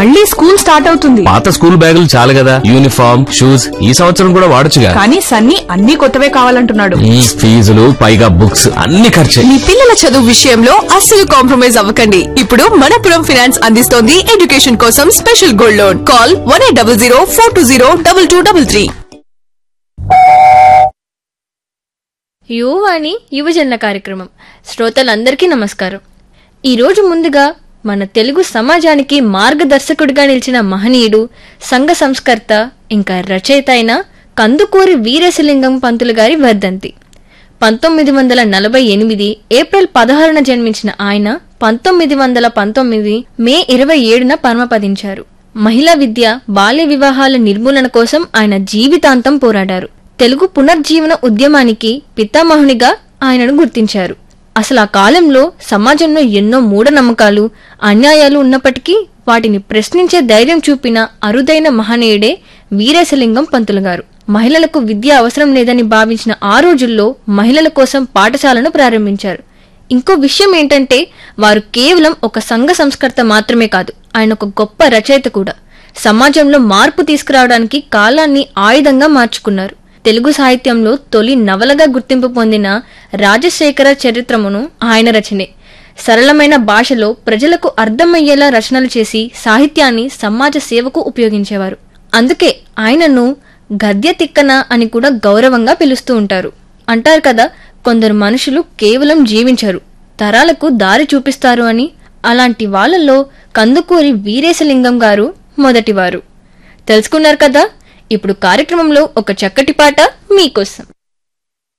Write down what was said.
మళ్ళీ school start అవుతుంది పాత స్కూల్ బ్యాగులు చాలు కదా యూనిఫామ్ షూస్ ఈ సంవత్సరం కూడా వాడొచ్చుగా కానీ సన్నీ అన్ని కొత్తవే కావాలంటున్నాడు ఈ ఫీజులు పైగా బుక్స్ అన్ని ఖర్చే మీ పిల్లల చదువు విషయంలో అస్సలు కాంప్రమైజ్ అవ్వకండి ఇప్పుడు మనపురం ఫైనాన్స్ అందిస్తోంది ఎడ్యుకేషన్ కోసం special gold loan call one eight double zero four two zero double two double three Yuvavani యువజనుల కార్యక్రమం శ్రోతలందరికీ నమస్కారం ఈరోజు ముందుగా మన తెలుగు సమాజానికి మార్గదర్శకుడిగా నిలిచిన మహనీయుడు సంఘ సంస్కర్త ఇంకా రచయిత అయిన కందుకూరి వీరేశలింగం పంతులు గారి వర్ధంతి పంతొమ్మిది వందల నలభై ఎనిమిది ఏప్రిల్ పదహారున జన్మించిన ఆయన పంతొమ్మిది వందల పంతొమ్మిది మే ఇరవై ఏడున పరమపదించారు మహిళా విద్య బాల్య వివాహాల నిర్మూలన కోసం ఆయన జీవితాంతం పోరాడారు తెలుగు పునర్జీవన ఉద్యమానికి పితామహునిగా ఆయనను గుర్తించారు అసలు ఆ కాలంలో సమాజంలో ఎన్నో మూఢనమ్మకాలు అన్యాయాలు ఉన్నప్పటికీ వాటిని ప్రశ్నించే ధైర్యం చూపిన అరుదైన మహనీయుడే వీరేశలింగం పంతులు గారు మహిళలకు విద్య అవసరం లేదని భావించిన ఆ రోజుల్లో మహిళల కోసం పాఠశాలను ప్రారంభించారు ఇంకో విషయం ఏంటంటే వారు కేవలం ఒక సంఘ సంస్కర్త మాత్రమే కాదు ఆయన ఒక గొప్ప రచయిత కూడా సమాజంలో మార్పు తీసుకురావడానికి కాలాన్ని ఆయుధంగా మార్చుకున్నారు తెలుగు సాహిత్యంలో తొలి నవలగా గుర్తింపు పొందిన రాజశేఖర చరిత్రమును ఆయన రచనే సరళమైన భాషలో ప్రజలకు అర్థమయ్యేలా రచనలు చేసి సాహిత్యాన్ని సమాజ సేవకు ఉపయోగించేవారు అందుకే ఆయనను గద్య తిక్కన అని కూడా గౌరవంగా పిలుస్తూ ఉంటారు అంటారు కదా కొందరు మనుషులు కేవలం జీవించరు తరాలకు దారి చూపిస్తారు అని అలాంటి వాళ్ళలో కందుకూరి వీరేశలింగం గారు మొదటివారు తెలుసుకున్నారు కదా ఇప్పుడు కార్యక్రమంలో ఒక చక్కటి పాట మీకోసం